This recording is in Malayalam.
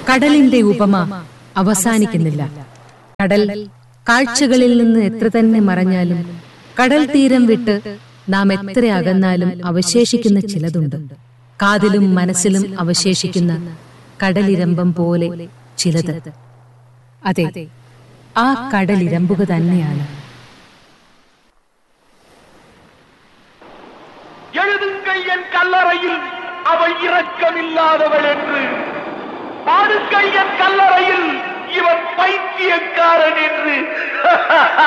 കടലിന്റെ ഉപമ അവസാനിക്കുന്നില്ല കടൽ കാഴ്ചകളിൽ നിന്ന് എത്ര തന്നെ മറഞ്ഞാലും കടൽ തീരം വിട്ട് നാം എത്ര അകന്നാലും അവശേഷിക്കുന്ന ചിലതുണ്ട് കാതിലും മനസ്സിലും അവശേഷിക്കുന്ന കടലിരമ്പം പോലെ ചിലത് അതെ ആ കടലിരമ്പുക തന്നെയാണ് எழுதுங்கள் என் கல்லறையில் அவள் இரக்கமில்லாதவள் என்று பாடுங்கள் என் கல்லறையில் இவன் பைத்தியக்காரன் என்று